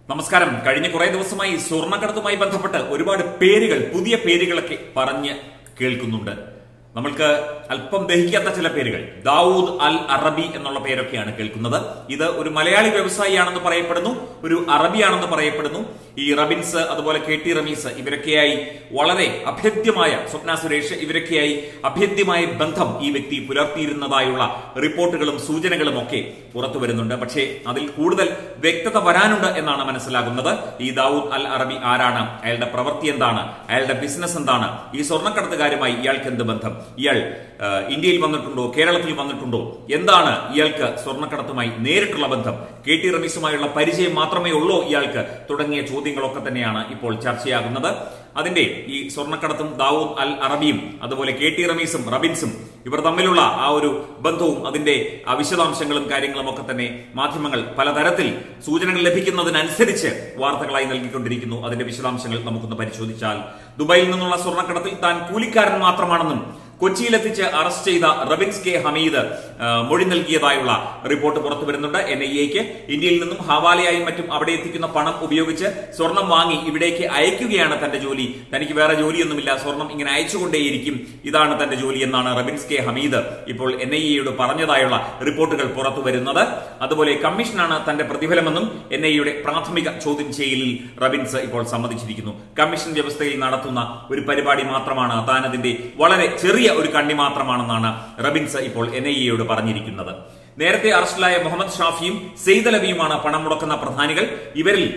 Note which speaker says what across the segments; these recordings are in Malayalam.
Speaker 1: നമസ്കാരം കഴിഞ്ഞ കുറെ ദിവസമായി സ്വർണ്ണക്കടത്തുമായി ബന്ധപ്പെട്ട് ഒരുപാട് പേരുകൾ പുതിയ പേരുകളൊക്കെ പറഞ്ഞ് കേൾക്കുന്നുണ്ട് നമ്മൾക്ക് അല്പം ദഹിക്കാത്ത ചില പേരുകൾ ദാവൂദ് അൽ അറബി എന്നുള്ള പേരൊക്കെയാണ് കേൾക്കുന്നത് ഇത് ഒരു മലയാളി വ്യവസായിയാണെന്ന് പറയപ്പെടുന്നു ഒരു അറബിയാണെന്ന് പറയപ്പെടുന്നു ഈ റബിൻസ് അതുപോലെ കെ ടി റമീസ് ഇവരൊക്കെയായി വളരെ അഭേദ്യമായ സ്വപ്ന സുരേഷ് ഇവരൊക്കെയായി അഭേദ്യമായ ബന്ധം ഈ വ്യക്തി പുലർത്തിയിരുന്നതായുള്ള റിപ്പോർട്ടുകളും സൂചനകളും ഒക്കെ പുറത്തു വരുന്നുണ്ട് പക്ഷേ അതിൽ കൂടുതൽ വ്യക്തത വരാനുണ്ട് എന്നാണ് മനസ്സിലാകുന്നത് ഈ ദാവൂദ് അൽ അറബി ആരാണ് അയാളുടെ പ്രവൃത്തി എന്താണ് അയാളുടെ ബിസിനസ് എന്താണ് ഈ സ്വർണ്ണക്കടത്തുകാരുമായി ഇയാൾക്ക് എന്ത് ബന്ധം ഇയാൾ ആ, ഇന്ത്യയിൽ വന്നിട്ടുണ്ടോ കേരളത്തിൽ വന്നിട്ടുണ്ടോ എന്താണ് ഇയാൾക്ക് സ്വർണ്ണക്കടത്തുമായി നേരിട്ടുള്ള ബന്ധം കെ ടി റമീസുമായുള്ള പരിചയം മാത്രമേ ഉള്ളൂ ഇയാൾക്ക് തുടങ്ങിയ ചോദ്യങ്ങളൊക്കെ തന്നെയാണ് ഇപ്പോൾ ചർച്ചയാകുന്നത് അതിന്റെ ഈ സ്വർണ്ണക്കടത്തും ദാവൂദ് അൽ അറബിയും അതുപോലെ കെ ടി റമീസും റബിൻസും ഇവർ തമ്മിലുള്ള ആ ഒരു ബന്ധവും അതിന്റെ ആ വിശദാംശങ്ങളും കാര്യങ്ങളും ഒക്കെ തന്നെ മാധ്യമങ്ങൾ പലതരത്തിൽ സൂചനകൾ ലഭിക്കുന്നതിനനുസരിച്ച് വാർത്തകളായി നൽകിക്കൊണ്ടിരിക്കുന്നു അതിന്റെ വിശദാംശങ്ങൾ നമുക്കൊന്ന് പരിശോധിച്ചാൽ ദുബായിൽ നിന്നുള്ള സ്വർണ്ണക്കടത്തിൽ താൻ കൂലിക്കാരൻ മാത്രമാണെന്നും കൊച്ചിയിലെത്തിച്ച് അറസ്റ്റ് ചെയ്ത റബിൻസ് കെ ഹമീദ് ആ, മൊഴി നൽകിയതായുള്ള റിപ്പോർട്ട് പുറത്തു വരുന്നുണ്ട് എൻ ഐ എക്ക് ഇന്ത്യയിൽ നിന്നും ഹവാലയായും മറ്റും അവിടെ എത്തിക്കുന്ന പണം ഉപയോഗിച്ച് സ്വർണം വാങ്ങി ഇവിടേക്ക് അയക്കുകയാണ് തന്റെ ജോലി തനിക്ക് വേറെ ജോലിയൊന്നുമില്ല സ്വർണം ഇങ്ങനെ അയച്ചുകൊണ്ടേയിരിക്കും ഇതാണ് തന്റെ ജോലി എന്നാണ് റബിൻസ് കെ ഹമീദ് ഇപ്പോൾ എൻ ഐ എയോട് പറഞ്ഞതായുള്ള റിപ്പോർട്ടുകൾ പുറത്തു വരുന്നത് അതുപോലെ കമ്മീഷനാണ് തന്റെ പ്രതിഫലമെന്നും എൻ ഐ എയുടെ പ്രാഥമിക ചോദ്യം ചെയ്യലിൽ റബിൻസ് ഇപ്പോൾ സമ്മതിച്ചിരിക്കുന്നു കമ്മീഷൻ വ്യവസ്ഥയിൽ നടത്തുന്ന ഒരു പരിപാടി മാത്രമാണ് താൻ അതിന്റെ വളരെ ചെറിയ ഒരു കണ്ണി മാത്രമാണെന്നാണ് റബിൻസ് ഇപ്പോൾ എൻ ഐ എയോട് പറഞ്ഞിരിക്കുന്നത് നേരത്തെ അറസ്റ്റിലായ മുഹമ്മദ് ഷാഫിയും സെയ്ദലവിയുമാണ് പണം മുടക്കുന്ന പ്രധാനികൾ ഇവരിൽ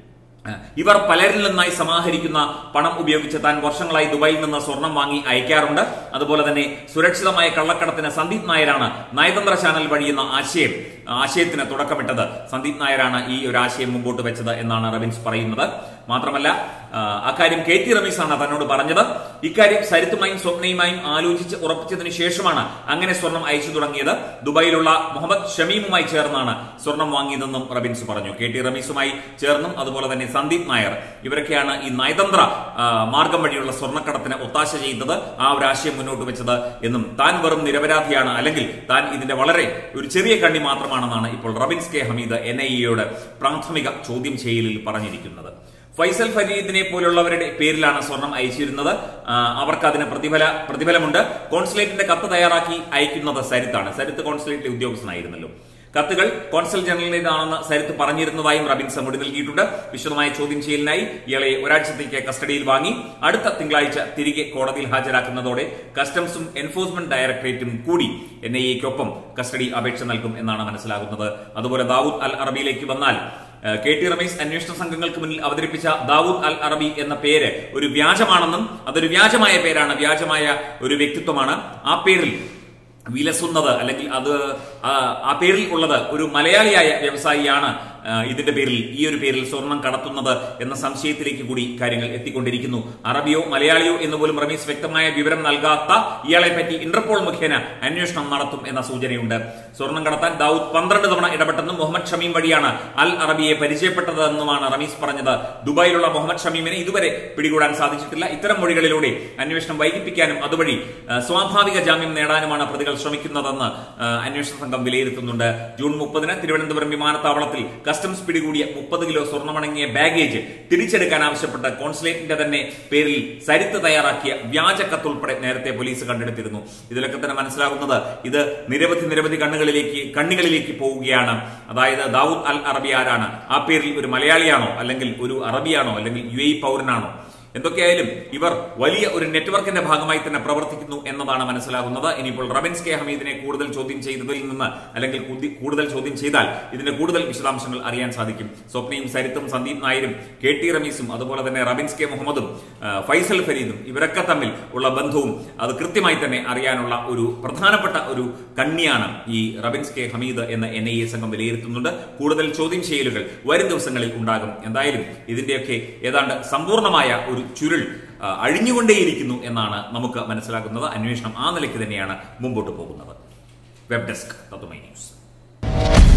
Speaker 1: ഇവർ പലരിൽ നിന്നായി സമാഹരിക്കുന്ന പണം ഉപയോഗിച്ച് താൻ വർഷങ്ങളായി ദുബായിൽ നിന്ന് സ്വർണം വാങ്ങി അയക്കാറുണ്ട് അതുപോലെ തന്നെ സുരക്ഷിതമായ കള്ളക്കടത്തിന് സന്ദീപ് നായരാണ് നയതന്ത്ര ചാനൽ വഴിയെന്ന ആശയം ആശയത്തിന് തുടക്കമിട്ടത് സന്ദീപ് നായരാണ് ഈ ഒരു ആശയം മുമ്പോട്ട് വെച്ചത് എന്നാണ് റബിൻസ് പറയുന്നത് മാത്രമല്ല ആ, അക്കാര്യം കെ ടി റമീസാണ് തന്നോട് പറഞ്ഞത് ഇക്കാര്യം സരിത്തുമായും സ്വപ്നയുമായും ആലോചിച്ച് ഉറപ്പിച്ചതിന് ശേഷമാണ് അങ്ങനെ സ്വർണം അയച്ചു തുടങ്ങിയത് ദുബായിലുള്ള മുഹമ്മദ് ഷമീമുമായി ചേർന്നാണ് സ്വർണം വാങ്ങിയതെന്നും റബിൻസ് പറഞ്ഞു കെ ടി റമീസുമായി ചേർന്നും അതുപോലെ തന്നെ സന്ദീപ് നായർ ഇവരൊക്കെയാണ് ഈ നയതന്ത്ര ആ, മാർഗം വഴിയുള്ള സ്വർണ്ണക്കടത്തിന് ഒത്താശ ചെയ്തത് ആ ഒരു ആശയം മുന്നോട്ട് വെച്ചത് എന്നും താൻ വെറും നിരപരാധിയാണ് അല്ലെങ്കിൽ താൻ ഇതിന്റെ വളരെ ഒരു ചെറിയ കണ്ണി മാത്രമാണെന്നാണ് ഇപ്പോൾ Rabins K Hameed N I എയുടെ പ്രാഥമിക ചോദ്യം ചെയ്യലിൽ പറഞ്ഞിരിക്കുന്നത് ഫൈസൽ ഫരീദിനെ പോലുള്ളവരുടെ പേരിലാണ് സ്വർണം അയച്ചിരുന്നത് ആ, അവർക്ക് അതിന് പ്രതിഫല പ്രതിഫലമുണ്ട് കോൺസുലേറ്റിന്റെ കത്ത് തയ്യാറാക്കി അയക്കുന്നത് സരിത്താണ് സരിത്ത് കോൺസുലേറ്റിലെ ഉദ്യോഗസ്ഥനായിരുന്നല്ലോ കത്തുകൾ കോൺസൽ ജനറലിന്റേതാണെന്ന് സരിത്ത് പറഞ്ഞിരുന്നതായും റബിൻസ് മൊഴി നൽകിയിട്ടുണ്ട് വിശദമായ ചോദ്യം ചെയ്യലിനായി ഇയാളെ ഒരാഴ്ചത്തേക്ക് കസ്റ്റഡിയിൽ വാങ്ങി അടുത്ത തിങ്കളാഴ്ച തിരികെ കോടതിയിൽ ഹാജരാക്കുന്നതോടെ കസ്റ്റംസും എൻഫോഴ്സ്മെന്റ് ഡയറക്ടറേറ്റും കൂടി എൻ ഐ എക്കൊപ്പം കസ്റ്റഡി അപേക്ഷ നൽകും എന്നാണ് മനസ്സിലാകുന്നത് അതുപോലെ ദാവൂദ് അൽ അറബിയിലേക്ക് വന്നാൽ ഏഹ് കെ ടി റമീസ് അന്വേഷണ സംഘങ്ങൾക്ക് മുന്നിൽ അവതരിപ്പിച്ച ദാവൂദ് അൽ അറബി എന്ന പേര് ഒരു വ്യാജമാണെന്നും അതൊരു വ്യാജമായ പേരാണ് വ്യാജമായ ഒരു വ്യക്തിത്വമാണ് ആ പേരിൽ വിലസുന്നത് അല്ലെങ്കിൽ അത് ആ, ആ പേരിൽ ഉള്ളത് ഒരു മലയാളിയായ വ്യവസായിയാണ് ആ, ഇതിന്റെ പേരിൽ ഈ ഒരു പേരിൽ സ്വർണം കടത്തുന്നത് എന്ന സംശയത്തിലേക്ക് കൂടി കാര്യങ്ങൾ എത്തിക്കൊണ്ടിരിക്കുന്നു അറബിയോ മലയാളിയോ എന്ന് പോലും റമീസ് വ്യക്തമായ വിവരം നൽകാത്ത ഇയാളെ പറ്റി ഇന്റർപോൾ മുഖേന അന്വേഷണം നടത്തും എന്ന സൂചനയുണ്ട് സ്വർണം കടത്താൻ ദാവൂദ് പന്ത്രണ്ട് തവണ ഇടപെട്ടെന്നും മുഹമ്മദ് ഷമീം വഴിയാണ് അൽ അറബിയെ പരിചയപ്പെട്ടതെന്നുമാണ് റമീസ് പറഞ്ഞത് ദുബായിലുള്ള മുഹമ്മദ് ഷമീമിനെ ഇതുവരെ പിടികൂടാൻ സാധിച്ചിട്ടില്ല ഇത്തരം മൊഴികളിലൂടെ അന്വേഷണം വൈകിപ്പിക്കാനും അതുവഴി ആ, സ്വാഭാവിക ജാമ്യം നേടാനുമാണ് പ്രതികൾ ശ്രമിക്കുന്നതെന്ന് ആ, അന്വേഷണ സംഘം വിലയിരുത്തുന്നുണ്ട് ജൂൺ മുപ്പതിന് തിരുവനന്തപുരം വിമാനത്താവളത്തിൽ കസ്റ്റംസ് പിടികൂടിയ മുപ്പത് കിലോ സ്വർണ്ണമടങ്ങിയ ബാഗേജ് തിരിച്ചെടുക്കാൻ ആവശ്യപ്പെട്ട് കോൺസുലേറ്റിന്റെ തന്നെ പേരിൽ സരിത്ത് തയ്യാറാക്കിയ വ്യാജ കത്തുൾപ്പെടെ നേരത്തെ പോലീസ് കണ്ടെടുത്തിരുന്നു ഇതിലൊക്കെ തന്നെ മനസ്സിലാകുന്നത് ഇത് നിരവധി നിരവധി കണ്ണുകളിലേക്ക് കണ്ണികളിലേക്ക് പോവുകയാണ് അതായത് ദാവൂദ് അൽ അറബി ആരാണ് ആ പേരിൽ ഒരു മലയാളിയാണോ അല്ലെങ്കിൽ ഒരു അറബിയാണോ അല്ലെങ്കിൽ യു എ പൗരനാണോ എന്തൊക്കെയായാലും ഇവർ വലിയ ഒരു നെറ്റ്വർക്കിന്റെ ഭാഗമായി തന്നെ പ്രവർത്തിക്കുന്നു എന്നതാണ് മനസ്സിലാകുന്നത് ഇനിയിപ്പോൾ റബിൻസ് കെ ഹമീദിനെ കൂടുതൽ ചോദ്യം ചെയ്തതിൽ നിന്ന് അല്ലെങ്കിൽ കുതി- കൂടുതൽ ചോദ്യം ചെയ്താൽ ഇതിന്റെ കൂടുതൽ വിശദാംശങ്ങൾ അറിയാൻ സാധിക്കും സ്വപ്നയും സരിത്തും സന്ദീപ് നായരും കെ ടി റമീസും അതുപോലെ തന്നെ റബിൻസ് കെ മുഹമ്മദും ആ, ഫൈസൽ ഫരീദും ഇവരൊക്കെ തമ്മിൽ ഉള്ള ബന്ധവും അത് കൃത്യമായി തന്നെ അറിയാനുള്ള ഒരു പ്രധാനപ്പെട്ട ഒരു കണ്ണിയാണ് ഈ റബിൻസ് കെ ഹമീദ് എന്ന എൻ ഐ എ സംഘം വിലയിരുത്തുന്നുണ്ട് കൂടുതൽ ചോദ്യം ചെയ്യലുകൾ വരും ദിവസങ്ങളിൽ ഉണ്ടാകും എന്തായാലും ഇതിന്റെയൊക്കെ ഏതാണ്ട് സമ്പൂർണ്ണമായ ഒരു ചുരുൾ ആ, അഴിഞ്ഞുകൊണ്ടേയിരിക്കുന്നു എന്നാണ് നമുക്ക് മനസ്സിലാക്കുന്നത് അന്വേഷണം ആ നിലയ്ക്ക് തന്നെയാണ് മുമ്പോട്ട് പോകുന്നത് വെബ് ഡെസ്ക് തത്വമൈ ന്യൂസ്